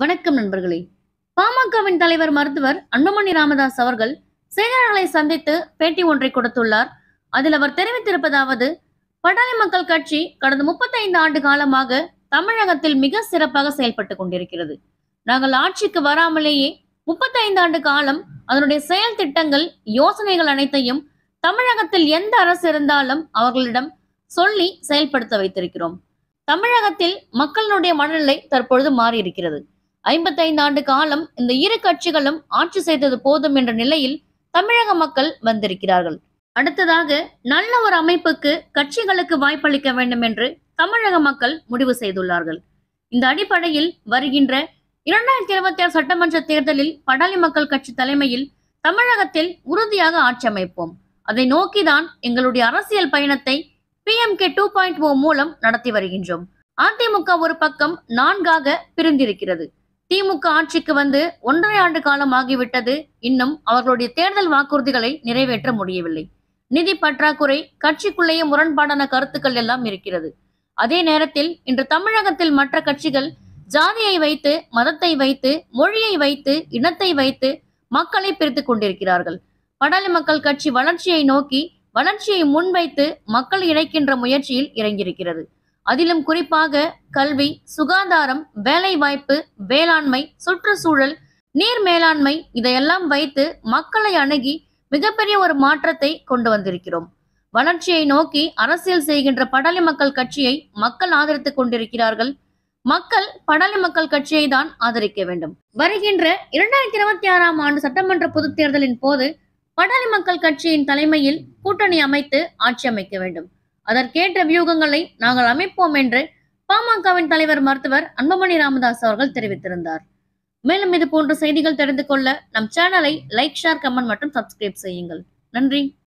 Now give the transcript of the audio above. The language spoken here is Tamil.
வணக்கம் நண்பர்களே பாமகவின் தலைவர் மருத்துவர் அன்புமணி ராமதாஸ் அவர்கள் செய்தியாளர்களை சந்தித்து பேட்டி ஒன்றை கொடுத்துள்ளார் அதில் அவர் தெரிவித்திருப்பதாவது படாளி மக்கள் கட்சி கடந்த 35 ஆண்டு காலமாக தமிழகத்தில் மிக சிறப்பாக செயல்பட்டு கொண்டிருக்கிறது நாங்கள் ஆட்சிக்கு வராமலேயே 35 ஆண்டு காலம் அதனுடைய செயல் திட்டங்கள் யோசனைகள் அனைத்தையும் தமிழகத்தில் எந்த அரசு இருந்தாலும் அவர்களிடம் சொல்லி செயல்படுத்த வைத்திருக்கிறோம் தமிழகத்தில் மக்களுடைய மனநிலை தற்பொழுது மாறி இருக்கிறது ஐம்பத்தைந்து ஆண்டு காலம் இந்த இரு கட்சிகளும் ஆட்சி செய்தது போதும் என்ற நிலையில் தமிழக மக்கள் வந்திருக்கிறார்கள் அடுத்ததாக நல்ல ஒரு அமைப்புக்கு கட்சிகளுக்கு வாய்ப்பளிக்க வேண்டும் என்று தமிழக மக்கள் முடிவு செய்துள்ளார்கள் இந்த அடிப்படையில் வருகின்ற இரண்டாயிரத்தி இருபத்தி ஆறு சட்டமன்ற தேர்தலில் படாளி மக்கள் கட்சி தலைமையில் தமிழகத்தில் உறுதியாக ஆட்சி அமைப்போம் அதை நோக்கிதான் எங்களுடைய அரசியல் பயணத்தை பிஎம்கே டூ பாயிண்ட் ஓ மூலம் நடத்தி வருகின்றோம் அதிமுக ஒரு பக்கம் நான்காக பிரிந்திருக்கிறது திமுக ஆட்சிக்கு வந்து ஒன்றரை ஆண்டு காலம் ஆகிவிட்டது இன்னும் அவர்களுடைய தேர்தல் வாக்குறுதிகளை நிறைவேற்ற முடியவில்லை நிதி பற்றாக்குறை கட்சிக்குள்ளேயே முரண்பாடான கருத்துக்கள் எல்லாம் இருக்கிறது அதே நேரத்தில் இன்று தமிழகத்தில் மற்ற கட்சிகள் ஜாதியை வைத்து மதத்தை வைத்து மொழியை வைத்து இனத்தை வைத்து மக்களை பிரித்துக் கொண்டிருக்கிறார்கள் படாளி மக்கள் கட்சி வளர்ச்சியை நோக்கி வளர்ச்சியை முன்வைத்து மக்களை இணைக்கின்ற முயற்சியில் இறங்கியிருக்கிறது அதிலும் குறிப்பாக கல்வி சுகாதாரம் வேலை வாய்ப்பு வேளாண்மை சுற்றுச்சூழல் நீர் மேலாண்மை இதையெல்லாம் வைத்து மக்களை அணுகி மிகப்பெரிய ஒரு மாற்றத்தை கொண்டு வந்திருக்கிறோம் வளர்ச்சியை நோக்கி அரசியல் செய்கின்ற படாளி மக்கள் கட்சியை மக்கள் ஆதரித்துக் கொண்டிருக்கிறார்கள் மக்கள் படாளி மக்கள் கட்சியை தான் ஆதரிக்க வேண்டும் வருகின்ற இரண்டாயிரத்தி இருபத்தி ஆறாம் ஆண்டு சட்டமன்ற பொதுத் தேர்தலின் போது படாளி மக்கள் கட்சியின் தலைமையில் கூட்டணி அமைத்து ஆட்சி அமைக்க வேண்டும் அதற்கேற்ற வியூகங்களை நாங்கள் அமைப்போம் என்று பாமகவின் தலைவர் மருத்துவர் அன்புமணி ராமதாஸ் அவர்கள் தெரிவித்திருந்தார் மேலும் இது போன்ற செய்திகள் தெரிந்து கொள்ள நம் சேனலை லைக் ஷேர் கமெண்ட் மற்றும் சப்ஸ்கிரைப் செய்யுங்கள் நன்றி